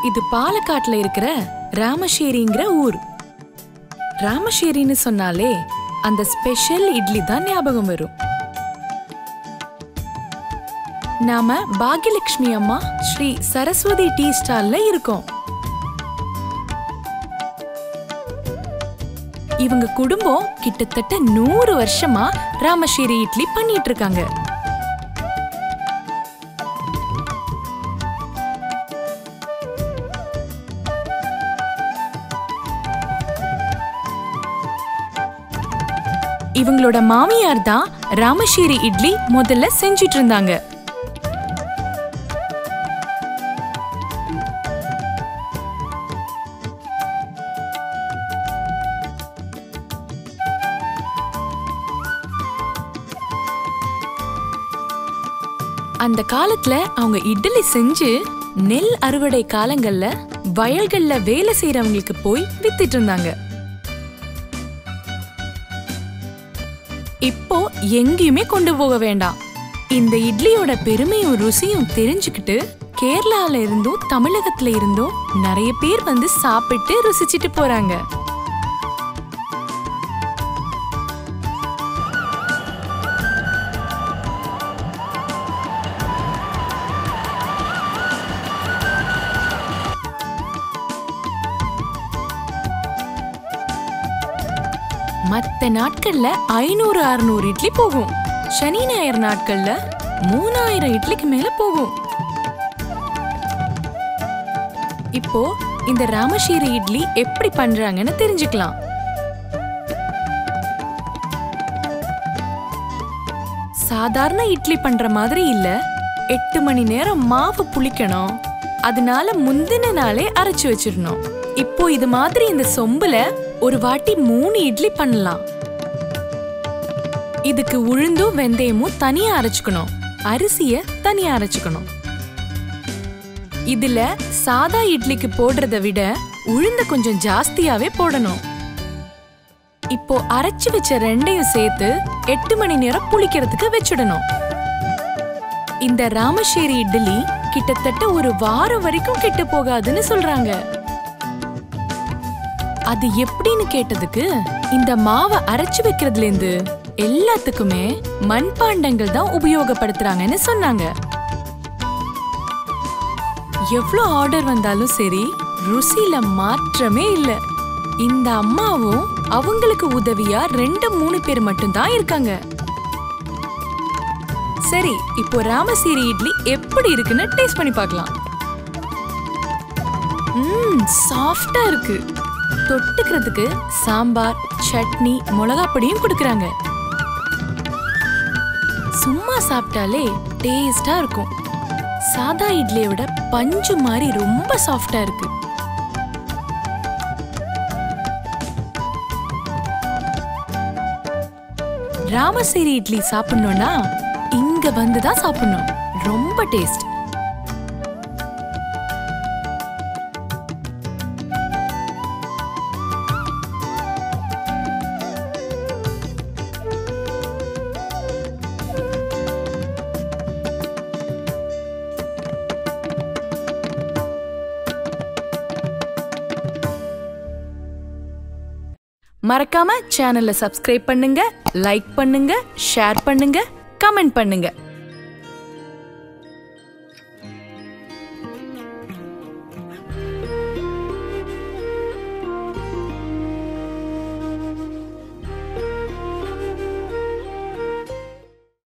இது பாலக்காட்டுல இருக்கிற ராமஷேரிங்கிற ஊர் ராமஷேரின்னு சொன்னாலே அந்த ஸ்பெஷல் இட்லி தான் ஞாபகம் வரும் நாம பாக்யலட்சுமி அம்மா ஸ்ரீ சரஸ்வதி டீ ஸ்டால்ல இருக்கோம் இவங்க குடும்பம் கிட்டத்தட்ட நூறு வருஷமா ராமஷேரி இட்லி பண்ணிட்டு இருக்காங்க இவங்களோட மாமியார் தான் ராமஷேரி இட்லி முதல்ல செஞ்சிட்டு இருந்தாங்க அந்த காலத்துல அவங்க இட்லி செஞ்சு நெல் அறுவடை காலங்கள்ல வயல்கள்ல வேலை செய்யறவங்களுக்கு போய் வித்துட்டு இருந்தாங்க இப்போ எங்கேயுமே கொண்டு போக வேண்டாம் இந்த இட்லியோட பெருமையும் ருசியும் தெரிஞ்சுக்கிட்டு கேரளால இருந்தும் தமிழகத்துல இருந்தும் நிறைய பேர் வந்து சாப்பிட்டு ருசிச்சிட்டு போறாங்க மத்த நாட்கள்ல ஐநூறு அறுநூறு இட்லி போகும் சனி ஞாயிறு நாட்கள்ல மூணாயிரம் இட்லிக்கு மேல போகும் இப்போ இந்த ராமஷீரி இட்லி எப்படி பண்றாங்கன்னு தெரிஞ்சுக்கலாம் சாதாரண இட்லி பண்ற மாதிரி இல்ல எட்டு மணி நேரம் மாவு புளிக்கணும் அதனால முந்தின நாளே அரைச்சு வச்சிடணும் இப்போ இது மாதிரி இந்த சொம்புல ஒரு வாட்டி மூணு இட்லி பண்ணலாம் இதுக்கு உளுந்தும் வெந்தயமும் தனியா அரைச்சுக்கணும் அரிசிய தனியா அரைச்சுக்கணும் இதுல சாதா இட்லிக்கு போடுறத விட உளுந்த கொஞ்சம் ஜாஸ்தியாவே போடணும் இப்போ அரைச்சு வச்ச ரெண்டையும் சேர்த்து எட்டு மணி நேரம் புளிக்கிறதுக்கு வச்சிடணும் இந்த ராமஷேரி இட்லி கிட்டத்தட்ட ஒரு வாரம் வரைக்கும் கெட்டு போகாதுன்னு சொல்றாங்க அது எப்படின்னு கேட்டதுக்கு இந்த மாவை அரைச்சு வைக்கிறதுல இருந்து எல்லாத்துக்குமே மண்பாண்டங்கள் தான் உபயோகப்படுத்துறாங்கன்னு சொன்னாங்க எவ்வளவு ஆர்டர் வந்தாலும் சரி ருசியில மாற்றமே இல்ல இந்த அம்மாவும் அவங்களுக்கு உதவியா ரெண்டு மூணு பேர் மட்டும்தான் இருக்காங்க சரி இப்போ ராமசீரி இட்லி எப்படி இருக்குன்னு டேஸ்ட் பண்ணி பார்க்கலாம் ம் சாஃப்டா இருக்கு தொட்டுக்கிறதுக்கு சாம்பார் சட்னி மிளகா பொடியும் கொடுக்கறாங்க சும்மா சாப்பிட்டாலே டேஸ்டா இருக்கும் சாதா இட்லியை விட பஞ்சு மாதிரி ரொம்ப சாஃப்டா இருக்கு ராமசேரி இட்லி சாப்பிடணும்னா இங்க வந்து தான் சாப்பிடணும் ரொம்ப டேஸ்ட் மறக்காம சேனலை சப்ஸ்கிரைப் பண்ணுங்க லைக் பண்ணுங்க ஷேர் பண்ணுங்க கமெண்ட் பண்ணுங்க